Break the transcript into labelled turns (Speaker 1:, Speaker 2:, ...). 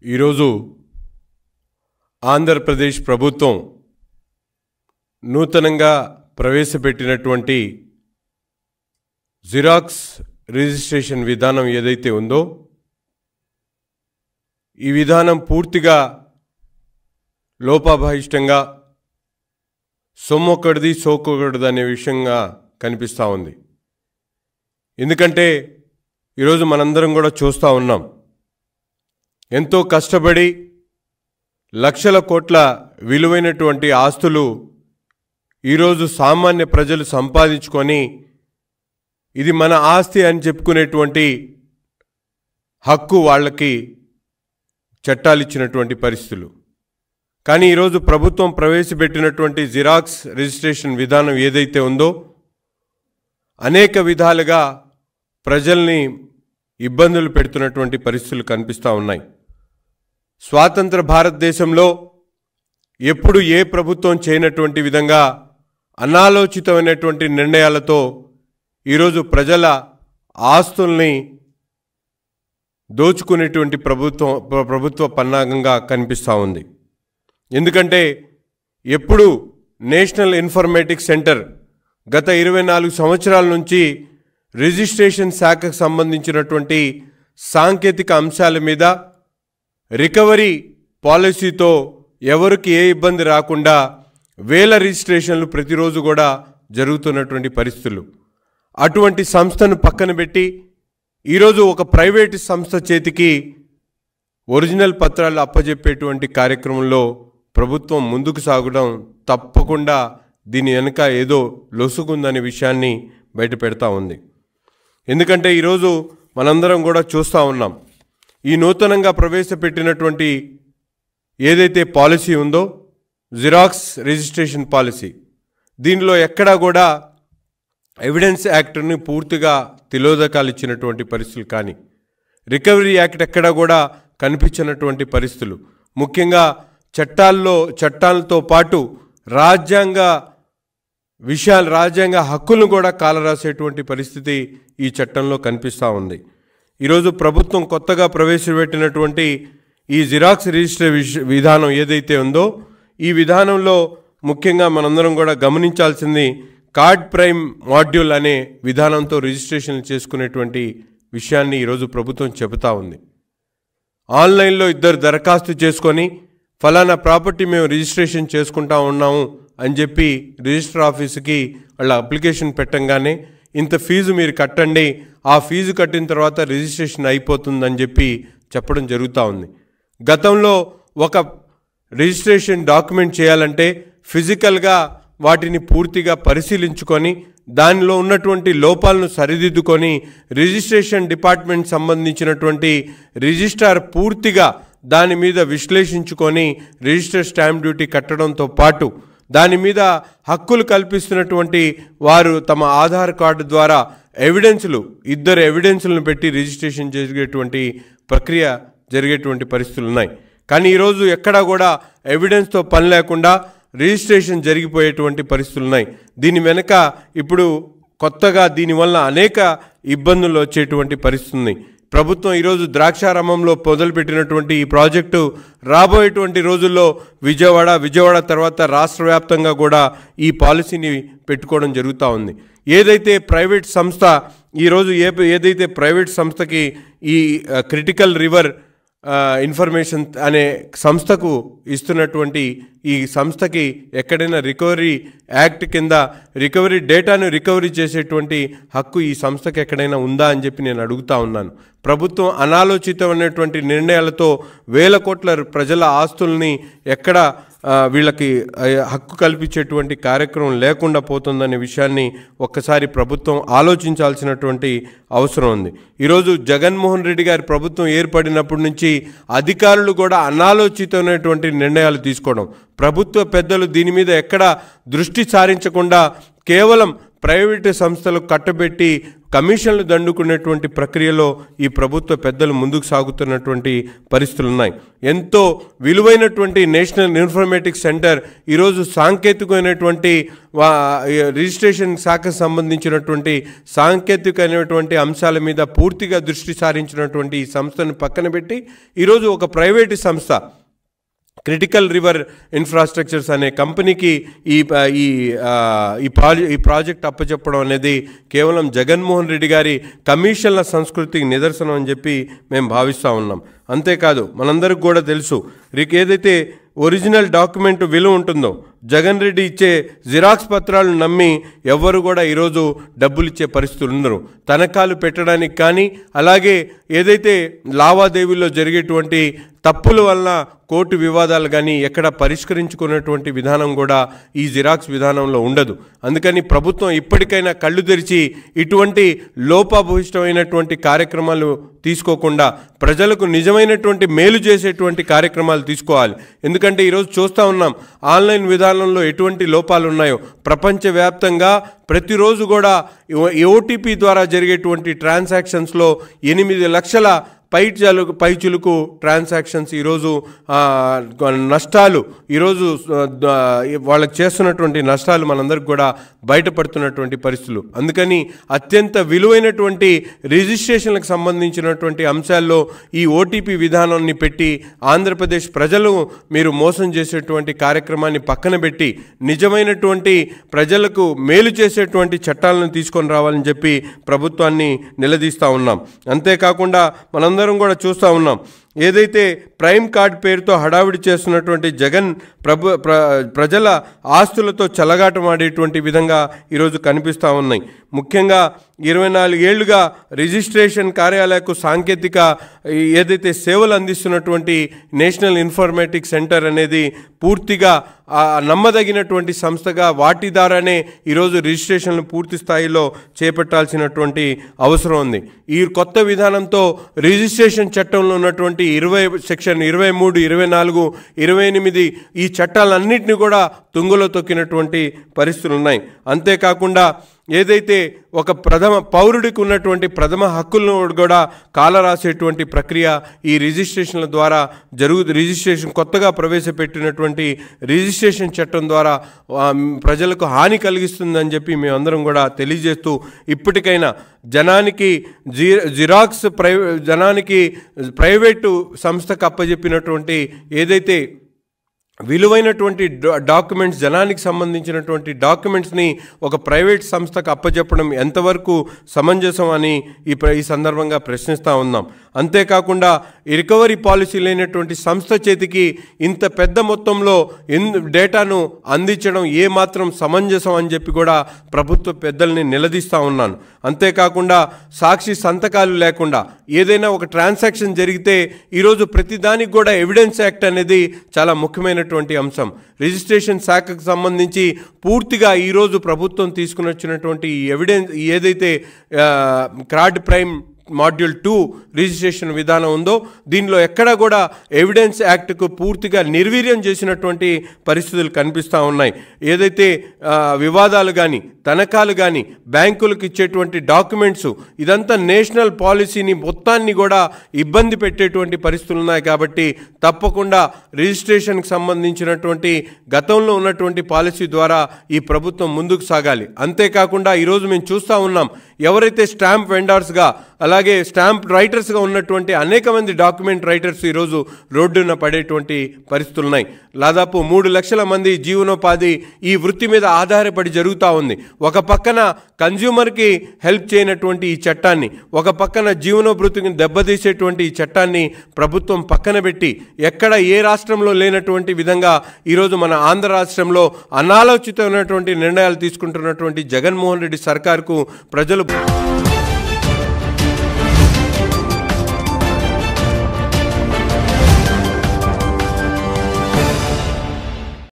Speaker 1: ఈరోజు ఆంధ్రప్రదేశ్ ప్రభుత్వం నూతనంగా ప్రవేశపెట్టినటువంటి జిరాక్స్ రిజిస్ట్రేషన్ విధానం ఏదైతే ఉందో ఈ విధానం పూర్తిగా లోపాభాయిష్టంగా సొమ్మొక్కడిది సోకొకడిది అనే విషయంగా కనిపిస్తూ ఉంది ఎందుకంటే ఈరోజు మనందరం కూడా చూస్తూ ఉన్నాం ఎంతో కష్టపడి లక్షల కోట్ల విలువైనటువంటి ఆస్తులు ఈరోజు సామాన్య ప్రజలు సంపాదించుకొని ఇది మన ఆస్తి అని చెప్పుకునేటువంటి హక్కు వాళ్ళకి చట్టాలు ఇచ్చినటువంటి పరిస్థితులు కానీ ఈరోజు ప్రభుత్వం ప్రవేశపెట్టినటువంటి జిరాక్స్ రిజిస్ట్రేషన్ విధానం ఏదైతే ఉందో అనేక విధాలుగా ప్రజల్ని ఇబ్బందులు పెడుతున్నటువంటి పరిస్థితులు కనిపిస్తూ ఉన్నాయి స్వాతంత్ర భారతదేశంలో ఎప్పుడు ఏ ప్రభుత్వం చేయనటువంటి విధంగా అనాలోచితమైనటువంటి నిర్ణయాలతో ఈరోజు ప్రజల ఆస్తుల్ని దోచుకునేటువంటి ప్రభుత్వం ప్ర- ప్రభుత్వ పన్నాగంగా కనిపిస్తూ ఉంది ఎందుకంటే ఎప్పుడు నేషనల్ ఇన్ఫర్మేటిక్స్ సెంటర్ గత ఇరవై నాలుగు సంవత్సరాల నుంచి రిజిస్ట్రేషన్ శాఖకు సంబంధించినటువంటి సాంకేతిక అంశాల మీద రికవరీ పాలసీతో ఎవరికి ఏ ఇబ్బంది రాకుండా వేల రిజిస్ట్రేషన్లు ప్రతిరోజు కూడా జరుగుతున్నటువంటి పరిస్థితులు అటువంటి సంస్థను పక్కన పెట్టి ఈరోజు ఒక ప్రైవేటు సంస్థ చేతికి ఒరిజినల్ పత్రాలు అప్పజెప్పేటువంటి కార్యక్రమంలో ప్రభుత్వం ముందుకు సాగడం తప్పకుండా దీని వెనుక ఏదో లొసుగుందనే విషయాన్ని బయట పెడతా ఉంది ఎందుకంటే ఈరోజు మనందరం కూడా చూస్తూ ఉన్నాం ఈ నూతనంగా ప్రవేశపెట్టినటువంటి ఏదైతే పాలసీ ఉందో జిరాక్స్ రిజిస్ట్రేషన్ పాలసీ దీనిలో ఎక్కడా కూడా ఎవిడెన్స్ యాక్ట్ని పూర్తిగా తిలోదకాలు ఇచ్చినటువంటి పరిస్థితులు కానీ రికవరీ యాక్ట్ ఎక్కడా కూడా కనిపించినటువంటి పరిస్థితులు ముఖ్యంగా చట్టాల్లో చట్టాలతో పాటు రాజ్యాంగ విషయాలు రాజ్యాంగ హక్కులను కూడా కాలరాసేటువంటి పరిస్థితి ఈ చట్టంలో కనిపిస్తూ ఉంది ఈరోజు ప్రభుత్వం కొత్తగా ప్రవేశపెట్టినటువంటి ఈ జిరాక్స్ రిజిస్టర్ విష- విధానం ఏదైతే ఉందో ఈ విధానంలో ముఖ్యంగా మనందరం కూడా గమనించాల్సింది కార్డ్ ప్రైమ్ మాడ్యూల్ అనే విధానంతో రిజిస్ట్రేషన్ చేసుకునేటువంటి విషయాన్ని ఈరోజు ప్రభుత్వం చెబుతా ఉంది ఆన్లైన్లో ఇద్దరు దరఖాస్తు చేసుకొని ఫలానా ప్రాపర్టీ మేము రిజిస్ట్రేషన్ చేసుకుంటా ఉన్నాము అని చెప్పి రిజిస్టర్ ఆఫీసుకి వాళ్ళ అప్లికేషన్ పెట్టంగానే ఇంత ఫీజు మీరు కట్టండి ఆ ఫీజు కట్టిన తర్వాత రిజిస్ట్రేషన్ అయిపోతుందని చెప్పి చెప్పడం జరుగుతూ ఉంది గతంలో ఒక రిజిస్ట్రేషన్ డాక్యుమెంట్ చేయాలంటే ఫిజికల్గా వాటిని పూర్తిగా పరిశీలించుకొని దానిలో ఉన్నటువంటి లోపాలను సరిదిద్దుకొని రిజిస్ట్రేషన్ డిపార్ట్మెంట్ సంబంధించినటువంటి రిజిస్ట్రార్ పూర్తిగా దాని మీద విశ్లేషించుకొని రిజిస్టర్ స్టాంప్ డ్యూటీ కట్టడంతో పాటు దాని మీద హక్కులు కల్పిస్తున్నటువంటి వారు తమ ఆధార్ కార్డు ద్వారా ఎవిడెన్స్లు ఇద్దరు ఎవిడెన్స్లను పెట్టి రిజిస్ట్రేషన్ జరిగేటువంటి ప్రక్రియ జరిగేటువంటి పరిస్థితులు ఉన్నాయి కానీ ఈరోజు ఎక్కడా కూడా ఎవిడెన్స్తో పని లేకుండా రిజిస్ట్రేషన్ జరిగిపోయేటువంటి పరిస్థితులు ఉన్నాయి దీని వెనుక ఇప్పుడు కొత్తగా దీనివల్ల అనేక ఇబ్బందులు వచ్చేటువంటి పరిస్థితి ఉంది ప్రభుత్వం ఈరోజు ద్రాక్షారామంలో మొదలుపెట్టినటువంటి ఈ ప్రాజెక్టు రాబోయేటువంటి రోజుల్లో విజయవాడ విజయవాడ తర్వాత రాష్ట్ర వ్యాప్తంగా కూడా ఈ పాలసీని పెట్టుకోవడం జరుగుతూ ఉంది ఏదైతే ప్రైవేట్ సంస్థ ఈరోజు ఏ ఏదైతే ప్రైవేట్ సంస్థకి ఈ క్రిటికల్ రివర్ ఆ, ఇన్ఫర్మేషన్ అనే సంస్థకు ఇస్తున్నటువంటి ఈ సంస్థకి ఎక్కడైనా రికవరీ యాక్ట్ కింద రికవరీ డేటాను రికవరీ చేసేటువంటి హక్కు ఈ సంస్థకి ఎక్కడైనా ఉందా అని చెప్పి నేను అడుగుతా ఉన్నాను ప్రభుత్వం అనాలోచితమైనటువంటి నిర్ణయాలతో వేల కోట్ల ప్రజల ఆస్తుల్ని ఎక్కడ ఆ, వీళ్ళకి ఆ, హక్కు కల్పించేటువంటి కార్యక్రమం లేకుండా పోతుందనే విషయాన్ని ఒక్కసారి ప్రభుత్వం ఆలోచించాల్సినటువంటి అవసరం ఉంది ఈరోజు జగన్మోహన్ రెడ్డి గారి ప్రభుత్వం ఏర్పడినప్పటి నుంచి అధికారులు కూడా అనాలోచితమైనటువంటి నిర్ణయాలు తీసుకోవడం ప్రభుత్వ పెద్దలు దీని మీద ఎక్కడ దృష్టి సారించకుండా కేవలం ప్రైవేటు సంస్థలకు కట్టబెట్టి కమిషన్లు దండుకునేటువంటి ప్రక్రియలో ఈ ప్రభుత్వ పెద్దలు ముందుకు సాగుతున్నటువంటి పరిస్థితులు ఉన్నాయి ఎంతో విలువైనటువంటి నేషనల్ ఇన్ఫర్మేటిక్స్ సెంటర్ ఈరోజు సాంకేతికమైనటువంటి వా రిజిస్ట్రేషన్ శాఖకు సంబంధించినటువంటి సాంకేతికమైనటువంటి అంశాల మీద పూర్తిగా దృష్టి సారించినటువంటి ఈ సంస్థను పక్కన పెట్టి ఈరోజు ఒక ప్రైవేటు సంస్థ క్రిటికల్ రివర్ ఇన్ఫ్రాస్ట్రక్చర్స్ అనే కంపెనీకి ఈ ప- ఈ ఆ, ఈ ప్రాజె ఈ ప్రాజెక్ట్ అప్పచెప్పడం అనేది కేవలం జగన్మోహన్ రెడ్డి గారి కమిషన్ల సంస్కృతికి నిదర్శనం అని చెప్పి మేము భావిస్తూ ఉన్నాం అంతేకాదు మనందరికి కూడా తెలుసు రికి ఏదైతే ఒరిజినల్ డాక్యుమెంట్ విలువ ఉంటుందో జగన్ రెడ్డి ఇచ్చే జిరాక్స్ పత్రాలు నమ్మి ఎవ్వరు కూడా ఈరోజు డబ్బులు ఇచ్చే పరిస్థితులు ఉండరు తనఖాలు పెట్టడానికి కానీ అలాగే ఏదైతే లావాదేవీల్లో జరిగేటువంటి తప్పుల వలన కోర్టు వివాదాలు కానీ ఎక్కడ పరిష్కరించుకున్నటువంటి విధానం కూడా ఈ జిరాక్స్ విధానంలో ఉండదు అందుకని ప్రభుత్వం ఇప్పటికైనా కళ్ళు తెరిచి ఇటువంటి లోపభూయిష్టమైనటువంటి కార్యక్రమాలు తీసుకోకుండా ప్రజలకు నిజమైనటువంటి మేలు చేసేటువంటి కార్యక్రమాలు తీసుకోవాలి ఎందుకంటే ఈరోజు చూస్తూ ఉన్నాం ఆన్లైన్ విధానంలో ఎటువంటి లోపాలు ఉన్నాయో ప్రపంచవ్యాప్తంగా ప్రతిరోజు కూడా ఓటీపీ ద్వారా జరిగేటువంటి ట్రాన్సాక్షన్స్లో ఎనిమిది లక్షల పై చలు పై చులుకు ట్రాన్సాక్షన్స్ ఈరోజు ఆ, నష్టాలు ఈరోజు ఆ, ద- వాళ్ళకి చేస్తున్నటువంటి నష్టాలు మనందరికి కూడా బయటపడుతున్నటువంటి పరిస్థితులు అందుకని అత్యంత విలువైనటువంటి రిజిస్ట్రేషన్లకు సంబంధించినటువంటి అంశాల్లో ఈ ఓటీపీ విధానాన్ని పెట్టి ఆంధ్రప్రదేశ్ ప్రజలు మీరు మోసం చేసేటువంటి కార్యక్రమాన్ని పక్కన పెట్టి నిజమైనటువంటి ప్రజలకు మేలు చేసేటువంటి చట్టాలను తీసుకొని రావాలని చెప్పి ప్రభుత్వాన్ని నిలదీస్తూ ఉన్నాం అంతేకాకుండా మనందరం కూడా చూస్తూ ఉన్నాం ఏదైతే ప్రైమ్ కార్డ్ పేరుతో హడావిడి చేస్తున్నటువంటి జగన్ ప్రభు ప్ర ప్రజల ఆస్తులతో చెలగాటమాడేటువంటి విధంగా ఈరోజు కనిపిస్తూ ఉన్నాయి ముఖ్యంగా ఇరవై నాలుగేళ్లుగా రిజిస్ట్రేషన్ కార్యాలయకు సాంకేతిక ఈ ఏదైతే సేవలు అందిస్తున్నటువంటి నేషనల్ ఇన్ఫర్మేటిక్ సెంటర్ అనేది పూర్తిగా ఆ నమ్మదగినటువంటి సంస్థగా వాటి ద్వారానే ఈరోజు రిజిస్ట్రేషన్లు పూర్తి స్థాయిలో చేపట్టాల్సినటువంటి అవసరం ఉంది ఈ కొత్త విధానంతో రిజిస్ట్రేషన్ చట్టంలో ఉన్నటువంటి ఇరవై సెక్షన్ ఇరవై మూడు ఇరవై నాలుగు ఇరవై ఎనిమిది ఈ చట్టాలన్నింటినీ కూడా తుంగలో తొక్కినటువంటి పరిస్థితులు ఉన్నాయి అంతేకాకుండా ఏదైతే ఒక ప్రథమ పౌరుడికి ఉన్నటువంటి ప్రథమ హక్కులను కూడా కాలరాసేటువంటి ప్రక్రియ ఈ రిజిస్ట్రేషన్ల ద్వారా జరుగు రిజిస్ట్రేషన్ కొత్తగా ప్రవేశపెట్టినటువంటి రిజిస్ట్రేషన్ చట్టం ద్వారా ఆ, ప్రజలకు హాని కలిగిస్తుందని చెప్పి మేమందరం కూడా తెలియజేస్తూ ఇప్పటికైనా జనానికి జి జిరాక్స్ ప్రై జనానికి ప్రైవేటు సంస్థకు అప్పజెప్పినటువంటి ఏదైతే విలువైనటువంటి డా- డాక్యుమెంట్స్ జనానికి సంబంధించినటువంటి డాక్యుమెంట్స్ని ఒక ప్రైవేట్ సంస్థకు అప్పచెప్పడం ఎంతవరకు సమంజసం అని ఈ ప్ర- ఈ సందర్భంగా ప్రశ్నిస్తూ ఉన్నాం అంతేకాకుండా ఈ రికవరీ పాలసీ లేనటువంటి సంస్థ చేతికి ఇంత పెద్ద మొత్తంలో ఎన్ డేటాను అందించడం ఏమాత్రం సమంజసం అని చెప్పి కూడా ప్రభుత్వ పెద్దల్ని నిలదీస్తూ ఉన్నాను అంతేకాకుండా సాక్షి సంతకాలు లేకుండా ఏదైనా ఒక ట్రాన్సాక్షన్ జరిగితే ఈరోజు ప్రతిదానికి కూడా ఎవిడెన్స్ యాక్ట్ అనేది చాలా ముఖ్యమైనటువంటి అంశం రిజిస్ట్రేషన్ శాఖకు సంబంధించి పూర్తిగా ఈరోజు ప్రభుత్వం తీసుకుని వచ్చినటువంటి ఈ ఎవిడెన్స్ ఏదైతే ఆ, క్రాడ్ ప్రైమ్ మాడ్యూల్ టూ రిజిస్ట్రేషన్ విధానం ఉందో దీనిలో ఎక్కడా కూడా ఎవిడెన్స్ యాక్ట్కు పూర్తిగా నిర్వీర్యం చేసినటువంటి పరిస్థితులు కనిపిస్తూ ఉన్నాయి ఏదైతే ఆ, వివాదాలు కానీ తనఖాలు కానీ బ్యాంకులకు ఇచ్చేటువంటి డాక్యుమెంట్స్ ఇదంతా నేషనల్ పాలసీని మొత్తాన్ని కూడా ఇబ్బంది పెట్టేటువంటి పరిస్థితులు ఉన్నాయి కాబట్టి తప్పకుండా రిజిస్ట్రేషన్కి సంబంధించినటువంటి గతంలో ఉన్నటువంటి పాలసీ ద్వారా ఈ ప్రభుత్వం ముందుకు సాగాలి అంతేకాకుండా ఈరోజు మేము చూస్తూ ఉన్నాం ఎవరైతే స్టాంప్ వెండర్స్గా అలాగే స్టాంప్ రైటర్స్గా ఉన్నటువంటి అనేక మంది డాక్యుమెంట్ రైటర్స్ ఈరోజు రోడ్డున పడేటువంటి పరిస్థితులు ఉన్నాయి దాదాపు మూడు లక్షల మంది జీవనోపాధి ఈ వృత్తి మీద ఆధారపడి జరుగుతూ ఉంది ఒక పక్కన కన్జ్యూమర్కి హెల్ప్ చేయనటువంటి ఈ చట్టాన్ని ఒక పక్కన జీవనోభృతిని దెబ్బతీసేటువంటి ఈ చట్టాన్ని ప్రభుత్వం పక్కన పెట్టి ఎక్కడ ఏ రాష్ట్రంలో లేనటువంటి విధంగా ఈరోజు మన ఆంధ్ర రాష్ట్రంలో అనాలోచితమైనటువంటి నిర్ణయాలు తీసుకుంటున్నటువంటి జగన్మోహన్ రెడ్డి సర్కార్కు ప్రజలు